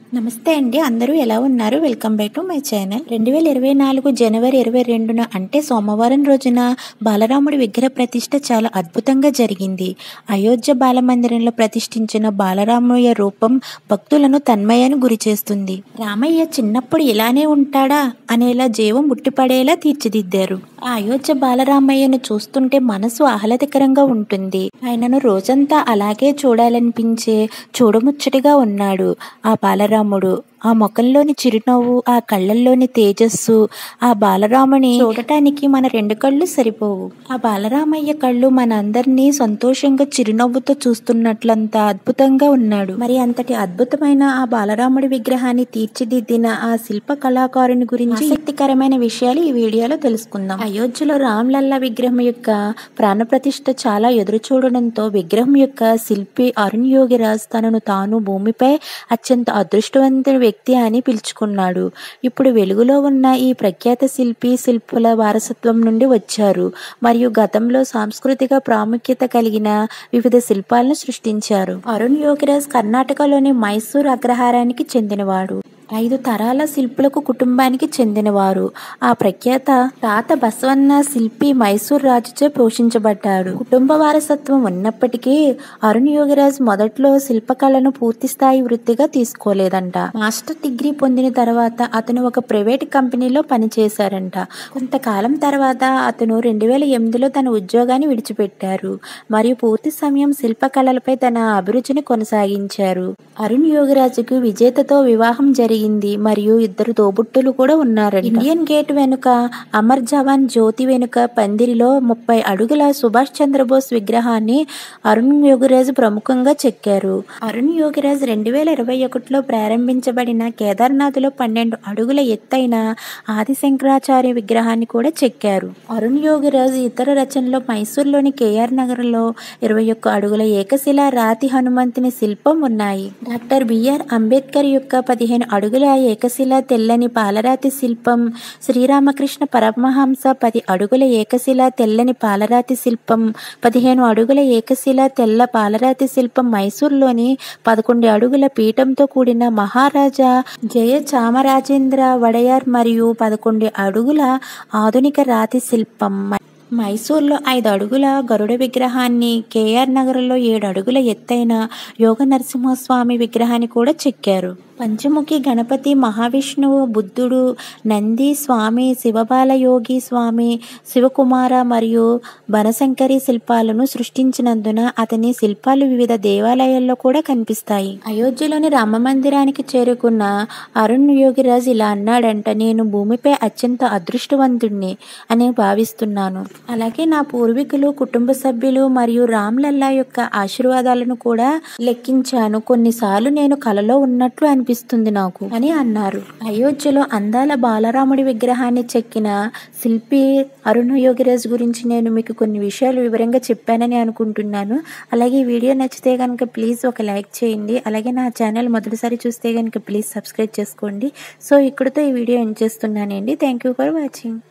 నమస్తే అండి అందరూ ఎలా ఉన్నారు welcome back to my channel రెండు వేల ఇరవై నాలుగు జనవరి ఇరవై రెండున అంటే సోమవారం రోజున బాలరాముడి విగ్రహ ప్రతిష్ట చాలా అద్భుతంగా జరిగింది అయోధ్య బాలమందిరంలో ప్రతిష్ఠించిన బాలరామయ్య రూపం భక్తులను తన్మయాన్ని గురి చేస్తుంది రామయ్య చిన్నప్పుడు ఇలానే ఉంటాడా అనేలా జీవం ముట్టిపడేలా తీర్చిదిద్దారు ఆ అయోధ్య బాలరామయ్యను చూస్తుంటే మనసు ఆహ్లాదకరంగా ఉంటుంది ఆయనను రోజంతా అలాగే చూడాలనిపించే చూడముచ్చటిగా ఉన్నాడు ఆ బాలరాముడు ఆ ముఖంలోని చిరునవ్వు ఆ కళ్ళల్లోని తేజస్సు ఆ బాలరాముని చూడటానికి మన రెండు కళ్ళు సరిపోవు ఆ బాలరామయ్య కళ్ళు మనందరినీ సంతోషంగా చిరునవ్వుతో చూస్తున్నట్లంత అద్భుతంగా ఉన్నాడు మరి అంతటి అద్భుతమైన ఆ బాలరాముడి విగ్రహాన్ని తీర్చిదిద్దిన ఆ శిల్ప కళాకారుని గురించి ఆసక్తికరమైన విషయాలు ఈ వీడియోలో తెలుసుకుందాం అయోధ్యలో రామ్లల్లా విగ్రహం యొక్క ప్రాణప్రతిష్ఠ చాలా ఎదురు చూడడంతో విగ్రహం యొక్క శిల్పి అరుణ్ యోగిరాజ్ తనను తాను భూమిపై అత్యంత అదృష్టవంతుని వ్యక్తి అని పిలుచుకున్నాడు ఇప్పుడు వెలుగులో ఉన్న ఈ ప్రఖ్యాత శిల్పి శిల్పుల వారసత్వం నుండి వచ్చారు మరియు గతంలో సాంస్కృతిక ప్రాముఖ్యత కలిగిన వివిధ శిల్పాలను సృష్టించారు అరుణ్ యోగిరాజ్ కర్ణాటకలోని మైసూర్ అగ్రహారానికి చెందినవాడు ఐదు తరాల శిల్పులకు కుటుంబానికి చెందినవారు ఆ ప్రఖ్యాత తాత బసవన్న శిల్పి మైసూర్ రాజుచే పోషించబడ్డాడు కుటుంబ వారసత్వం ఉన్నప్పటికీ అరుణ్ యోగిరాజ్ మొదట్లో శిల్పకళను పూర్తి స్థాయి వృత్తిగా తీసుకోలేదంట మాస్టర్ డిగ్రీ పొందిన తర్వాత అతను ఒక ప్రైవేట్ కంపెనీలో పనిచేశారంట కొంతకాలం తర్వాత అతను రెండు వేల ఎనిమిదిలో తన ఉద్యోగాన్ని విడిచిపెట్టారు మరియు పూర్తి సమయం శిల్పకళలపై తన అభిరుచిని కొనసాగించారు అరుణ్ యోగిరాజుకు విజేతతో వివాహం జరిగింది మరియు ఇద్దరు తోబుట్టులు కూడా ఉన్నారు ఇండియన్ గేట్ వెనుక అమర్ జవాన్ జ్యోతి వెనుక పందిరిలో ముప్పై అడుగుల సుభాష్ చంద్రబోస్ విగ్రహాన్ని అరుణ్ యోగిరాజు ప్రముఖంగా చెక్కారు అరుణ్ యోగిరాజ్ రెండు వేల ఇరవై ఒకటిలో ప్రారంభించబడిన కేదార్నాథ్లో పన్నెండు అడుగుల ఎత్తైన ఆదిశంకరాచార్య విగ్రహాన్ని కూడా చెక్కారు అరుణ్ యోగిరాజ్ ఇతర రచనలో మైసూర్లోని కేఆర్ నగర్లో ఇరవై ఒక్క అడుగుల ఏకశిల రాతి హనుమంతుని శిల్పం ఉన్నాయి డాక్టర్ బిఆర్ అంబేద్కర్ యొక్క పదిహేను అడుగుల ఏకశిల తెల్లని పాలరాతి శిల్పం శ్రీరామకృష్ణ పరమహంస పది అడుగుల ఏకశిల తెల్లని పాలరాతి శిల్పం పదిహేను అడుగుల ఏకశిల తెల్ల పాలరాతి శిల్పం మైసూర్లోని పదకొండు అడుగుల పీఠంతో కూడిన మహారాజా జయ చామరాజేంద్ర వడయార్ మరియు పదకొండు అడుగుల ఆధునిక రాతి శిల్పం మైసూర్లో ఐదు అడుగుల గరుడ విగ్రహాన్ని కేఆర్ నగర్లో ఏడు అడుగుల ఎత్తైన యోగ నరసింహస్వామి విగ్రహాన్ని కూడా చెక్కారు పంచముఖి గణపతి మహావిష్ణువు బుద్ధుడు నంది స్వామి శివబాలయోగి స్వామి శివకుమార మరియు బనశంకరి శిల్పాలను సృష్టించినందున అతని శిల్పాలు వివిధ దేవాలయాల్లో కూడా కనిపిస్తాయి అయోధ్యలోని రామ మందిరానికి చేరుకున్న అరుణ్ యోగిరాజ్ ఇలా అన్నాడంట నేను భూమిపై అత్యంత అదృష్టవంతుణ్ణి అని భావిస్తున్నాను అలాగే నా పూర్వీకులు కుటుంబ సభ్యులు మరియు రామ్లల్లా యొక్క ఆశీర్వాదాలను కూడా లెక్కించాను కొన్నిసార్లు నేను కలలో ఉన్నట్లు అనిపిస్తుంది నాకు అని అన్నారు అయోధ్యలో అందాల బాలరాముడి విగ్రహాన్ని చెక్కిన శిల్పి అరుణ యోగిరాజ్ గురించి నేను మీకు కొన్ని విషయాలు వివరంగా చెప్పానని అనుకుంటున్నాను అలాగే ఈ వీడియో నచ్చితే కనుక ప్లీజ్ ఒక లైక్ చేయండి అలాగే నా ఛానల్ మొదటిసారి చూస్తే కనుక ప్లీజ్ సబ్స్క్రైబ్ చేసుకోండి సో ఇక్కడితో ఈ వీడియో ఎండ్ చేస్తున్నానండి థ్యాంక్ యూ ఫర్ వాచింగ్